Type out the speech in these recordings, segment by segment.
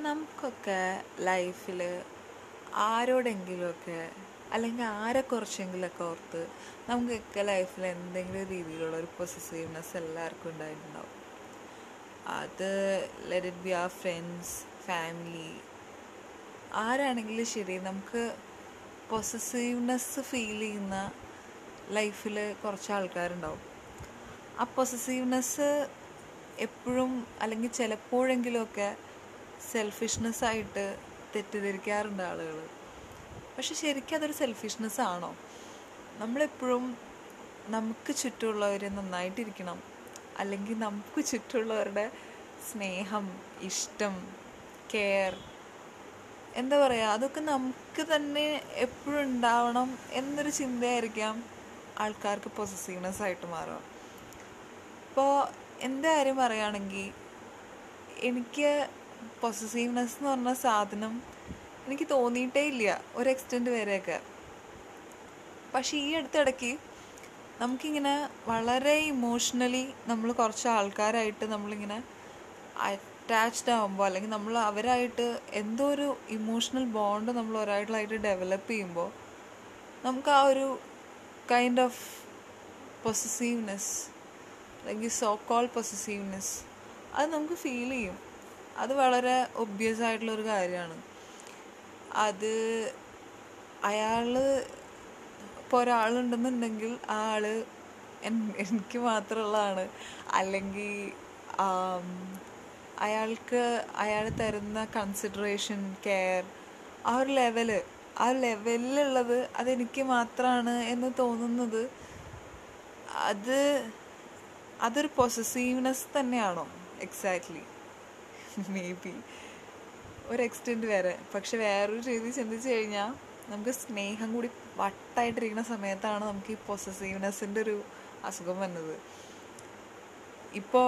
നമുക്കൊക്കെ ലൈഫിൽ ആരോടെങ്കിലുമൊക്കെ അല്ലെങ്കിൽ ആരെക്കുറിച്ചെങ്കിലുമൊക്കെ ഓർത്ത് നമുക്കൊക്കെ ലൈഫിൽ എന്തെങ്കിലും രീതിയിലുള്ള ഒരു പൊസസീവ്നെസ് എല്ലാവർക്കും ഉണ്ടായിട്ടുണ്ടാവും അത് let it be or friends family ആരാണെങ്കിലും ശരി നമുക്ക് പൊസസീവ്നെസ് ഫീൽ ചെയ്യുന്ന ലൈഫിൽ കുറച്ച് ആൾക്കാരുണ്ടാവും ആ പൊസസീവ്നെസ് എപ്പോഴും അല്ലെങ്കിൽ ചിലപ്പോഴെങ്കിലുമൊക്കെ സെൽഫിഷ്നെസ് ആയിട്ട് തെറ്റിദ്ധരിക്കാറുണ്ട് ആളുകൾ പക്ഷെ ശരിക്കും അതൊരു സെൽഫിഷ്നെസ് ആണോ നമ്മളെപ്പോഴും നമുക്ക് ചുറ്റുമുള്ളവർ നന്നായിട്ടിരിക്കണം അല്ലെങ്കിൽ നമുക്ക് ചുറ്റുമുള്ളവരുടെ സ്നേഹം ഇഷ്ടം കെയർ എന്താ പറയുക അതൊക്കെ നമുക്ക് തന്നെ എപ്പോഴും ഉണ്ടാവണം എന്നൊരു ചിന്തയായിരിക്കാം ആൾക്കാർക്ക് പൊസസീവ്നെസ് ആയിട്ട് മാറുക ഇപ്പോൾ എൻ്റെ കാര്യം പറയുകയാണെങ്കിൽ എനിക്ക് പൊസസീവ്നെസ് എന്ന് പറഞ്ഞ സാധനം എനിക്ക് തോന്നിയിട്ടേ ഇല്ല ഒരു എക്സ്റ്റെൻറ്റ് വരെയൊക്കെ പക്ഷെ ഈ അടുത്തിടയ്ക്ക് നമുക്കിങ്ങനെ വളരെ ഇമോഷണലി നമ്മൾ കുറച്ച് ആൾക്കാരായിട്ട് നമ്മളിങ്ങനെ അറ്റാച്ച്ഡ് ആകുമ്പോൾ അല്ലെങ്കിൽ നമ്മൾ അവരായിട്ട് എന്തോ ഒരു ഇമോഷണൽ ബോണ്ട് നമ്മൾ ഒരാളായിട്ട് ഡെവലപ്പ് ചെയ്യുമ്പോൾ നമുക്ക് ആ ഒരു കൈൻഡ് ഓഫ് പൊസസീവ്നെസ് അല്ലെങ്കിൽ സോ കോൾ പൊസസീവ്നെസ് അത് നമുക്ക് ഫീൽ ചെയ്യും അത് വളരെ ഒബ്വിയസ് ആയിട്ടുള്ളൊരു കാര്യമാണ് അത് അയാൾ ഇപ്പോൾ ഒരാളുണ്ടെന്നുണ്ടെങ്കിൽ ആ ആള് എനിക്ക് മാത്രമുള്ളതാണ് അല്ലെങ്കിൽ അയാൾക്ക് അയാൾ തരുന്ന കൺസിഡറേഷൻ കെയർ ആ ഒരു ലെവല് ആ ലെവലിലുള്ളത് അതെനിക്ക് മാത്രമാണ് എന്ന് തോന്നുന്നത് അത് അതൊരു പൊസസീവ്നെസ് തന്നെയാണോ എക്സാക്ട്ലി മേ ബി ഒരു എക്സ്റ്റെൻറ്റ് വരെ പക്ഷെ വേറൊരു രീതി ചിന്തിച്ചു കഴിഞ്ഞാൽ നമുക്ക് സ്നേഹം കൂടി വട്ടായിട്ടിരിക്കുന്ന സമയത്താണ് നമുക്ക് ഈ പൊസസീവ്നെസ്സിൻ്റെ ഒരു അസുഖം വന്നത് ഇപ്പോൾ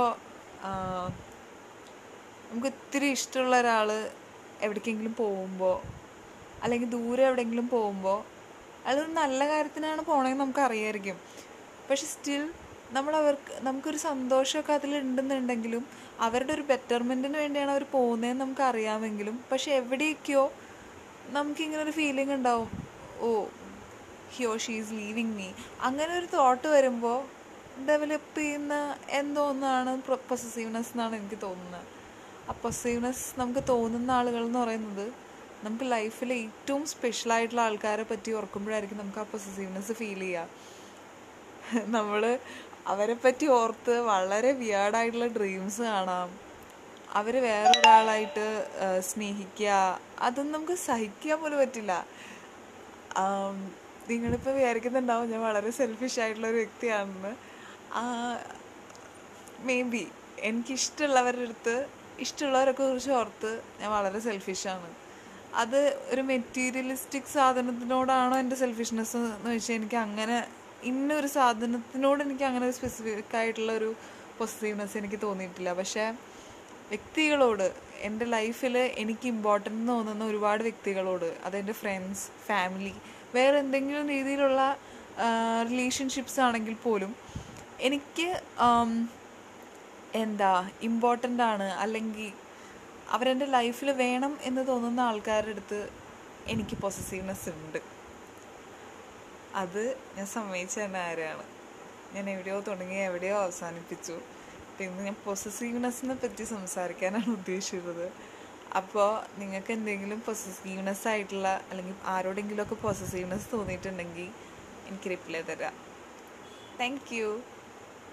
നമുക്ക് ഒത്തിരി ഇഷ്ടമുള്ള ഒരാൾ എവിടേക്കെങ്കിലും പോകുമ്പോൾ അല്ലെങ്കിൽ ദൂരെ എവിടെയെങ്കിലും പോകുമ്പോൾ അയാളൊരു നല്ല കാര്യത്തിനാണ് പോണതെന്ന് നമുക്ക് അറിയായിരിക്കും പക്ഷെ സ്റ്റിൽ നമ്മൾ അവർക്ക് നമുക്കൊരു സന്തോഷമൊക്കെ അതിലുണ്ടെന്നുണ്ടെങ്കിലും അവരുടെ ഒരു ബെറ്റർമെൻറ്റിന് വേണ്ടിയാണ് അവർ പോകുന്നതെന്ന് നമുക്ക് അറിയാമെങ്കിലും പക്ഷെ എവിടെയൊക്കെയോ നമുക്കിങ്ങനെ ഒരു ഫീലിംഗ് ഉണ്ടാവും ഓ ഹിയോ ഷീ ഈസ് ലീവിങ് മീ അങ്ങനെ ഒരു തോട്ട് വരുമ്പോൾ ഡെവലപ്പ് ചെയ്യുന്ന എന്തോ ഒന്നാണ് പൊസസീവ്നെസ് എന്നാണ് എനിക്ക് തോന്നുന്നത് ആ പൊസസീവ്നെസ് നമുക്ക് തോന്നുന്ന ആളുകൾ എന്ന് പറയുന്നത് നമുക്ക് ലൈഫിൽ ഏറ്റവും സ്പെഷ്യൽ ആയിട്ടുള്ള ആൾക്കാരെ പറ്റി ഓർക്കുമ്പോഴായിരിക്കും നമുക്ക് ആ പൊസസീവ്നെസ് ഫീൽ ചെയ്യുക നമ്മൾ അവരെ പറ്റി ഓർത്ത് വളരെ വിയേർഡായിട്ടുള്ള ഡ്രീംസ് കാണാം അവർ വേറൊരാളായിട്ട് സ്നേഹിക്കുക അതൊന്നും നമുക്ക് സഹിക്കാൻ പോലും പറ്റില്ല നിങ്ങളിപ്പോൾ വിചാരിക്കുന്നുണ്ടാവും ഞാൻ വളരെ സെൽഫിഷ് ആയിട്ടുള്ള ഒരു വ്യക്തിയാണെന്ന് മേ ബി എനിക്കിഷ്ടമുള്ളവരുടെ അടുത്ത് ഇഷ്ടമുള്ളവരൊക്കെ കുറിച്ച് ഓർത്ത് ഞാൻ വളരെ സെൽഫിഷാണ് അത് ഒരു മെറ്റീരിയലിസ്റ്റിക് സാധനത്തിനോടാണോ എൻ്റെ സെൽഫിഷ്നെസ് എന്ന് വെച്ചാൽ എനിക്ക് അങ്ങനെ ഇന്നൊരു സാധനത്തിനോട് എനിക്ക് അങ്ങനെ ഒരു സ്പെസിഫിക് ആയിട്ടുള്ള ഒരു പോസിറ്റീവ്നെസ് എനിക്ക് തോന്നിയിട്ടില്ല പക്ഷേ വ്യക്തികളോട് എൻ്റെ ലൈഫിൽ എനിക്ക് ഇമ്പോർട്ടൻ്റ് എന്ന് തോന്നുന്ന ഒരുപാട് വ്യക്തികളോട് അതെൻ്റെ ഫ്രണ്ട്സ് ഫാമിലി വേറെ എന്തെങ്കിലും രീതിയിലുള്ള റിലേഷൻഷിപ്സ് ആണെങ്കിൽ പോലും എനിക്ക് എന്താ ഇമ്പോർട്ടൻ്റ് ആണ് അല്ലെങ്കിൽ അവരെൻ്റെ ലൈഫിൽ വേണം എന്ന് തോന്നുന്ന ആൾക്കാരുടെ അടുത്ത് എനിക്ക് പോസിറ്റീവ്നെസ് ഉണ്ട് അത് ഞാൻ സമ്മതിച്ച തന്നെ ആരാണ് ഞാൻ എവിടെയോ തുടങ്ങി എവിടെയോ അവസാനിപ്പിച്ചു പിന്നെ ഞാൻ പൊസസീവ്നെസ്സിനെ പറ്റി സംസാരിക്കാനാണ് ഉദ്ദേശിച്ചത് അപ്പോൾ നിങ്ങൾക്ക് എന്തെങ്കിലും പൊസസീവ്നെസ് ആയിട്ടുള്ള അല്ലെങ്കിൽ ആരോടെങ്കിലുമൊക്കെ പൊസസീവ്നെസ് തോന്നിയിട്ടുണ്ടെങ്കിൽ എനിക്ക് റിപ്ലൈ തരാം താങ്ക് യു